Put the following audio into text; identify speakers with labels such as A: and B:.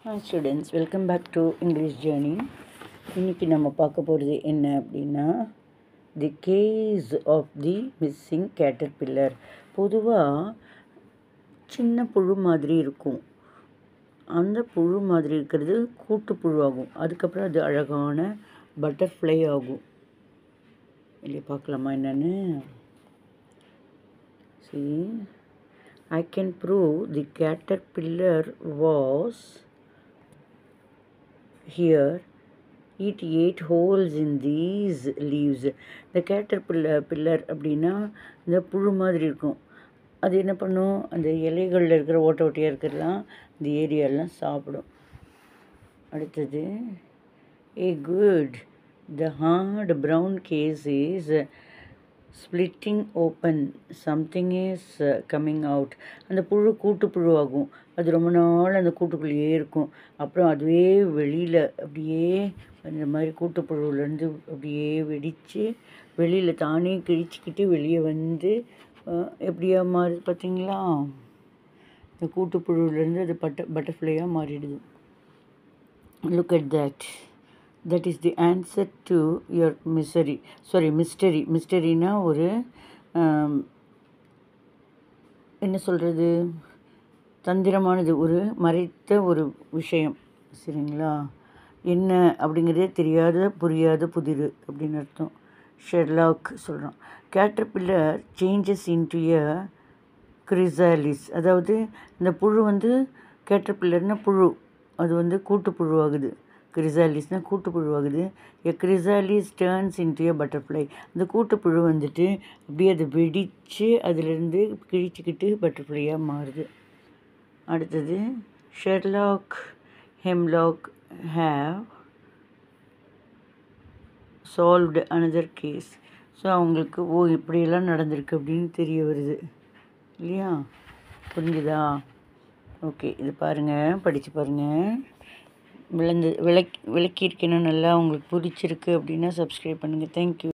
A: hi students welcome back to English journey இன்றைக்கி நம்ம பார்க்க போகிறது என்ன அப்படின்னா the case of the missing caterpillar பொதுவாக சின்ன புழு மாதிரி இருக்கும் அந்த புழு மாதிரி இருக்கிறது கூட்டு புழுவாகும் அதுக்கப்புறம் அது அழகான பட்டர்ஃப்ளை ஆகும் இல்லையா பார்க்கலாமா என்னென்னு see I can prove the caterpillar was here it ate holes in these leaves இந்த caterpillar பில்லர் அப்படின்னா இந்த புழு மாதிரி இருக்கும் அது என்ன பண்ணும் அந்த இலைகளில் இருக்கிற ஓட்ட ஓட்டையாக இருக்கிறதெல்லாம் இந்த ஏரியாலாம் சாப்பிடும் அடுத்தது a good the hard brown case is splitting open something is coming out அந்த புழு கூட்டு புழுவாகும் அது ரொம்ப நாள் அந்த கூட்டுக்குள்ளேயே இருக்கும் அப்புறம் அதுவே வெளியில் அப்படியே அந்த மாதிரி கூட்டுப்புழுவிலேருந்து அப்படியே வெடித்து வெளியில் தானே கிழிச்சிக்கிட்டு வெளியே வந்து அஹ், எப்படியா மாறுது பார்த்தீங்களா இந்த கூட்டுப்புழுவிலேருந்து அது பட்ட பட்டர்ஃப்ளையாக மாறிடுது look at that that is the answer to your misery sorry mystery mysteryனா ஒரு ஆம், என்ன சொல்கிறது தந்திரமானது ஒரு மறைத்த ஒரு விஷயம் சரிங்களா என்ன அப்படிங்கிறதே தெரியாத புரியாத புதிர் அப்படின்னு அர்த்தம் ஷெர்லாக் சொல்கிறோம் caterpillar changes into a chrysalis அதாவது இந்த புழு வந்து கேட்டர்பில்லர்னா புழு அது வந்து கூட்டு புழுவாகுது கிரிசாலிஸ்னால் கூட்டு புழுவாகுது a chrysalis turns into a butterfly அந்த கூட்டு புழு வந்துட்டு அப்படியே அதை வெடித்து அதிலிருந்து கிழிச்சிக்கிட்டு பட்டர்ஃப்ளையாக மாறுது அடுத்தது Sherlock Hemlock have solved another case so அவங்களுக்கு ஓ இப்படியெல்லாம் நடந்திருக்கு அப்படின்னு தெரிய வருது இல்லையா புரிஞ்சுதா ஓகே இது பாருங்கள் படித்து பாருங்கள் விளந்து விளக்கி விளக்கியிருக்கேன்னு நல்லா உங்களுக்கு பிடிச்சிருக்கு அப்படின்னா சப்ஸ்கிரைப் பண்ணுங்கள் தேங்க்யூ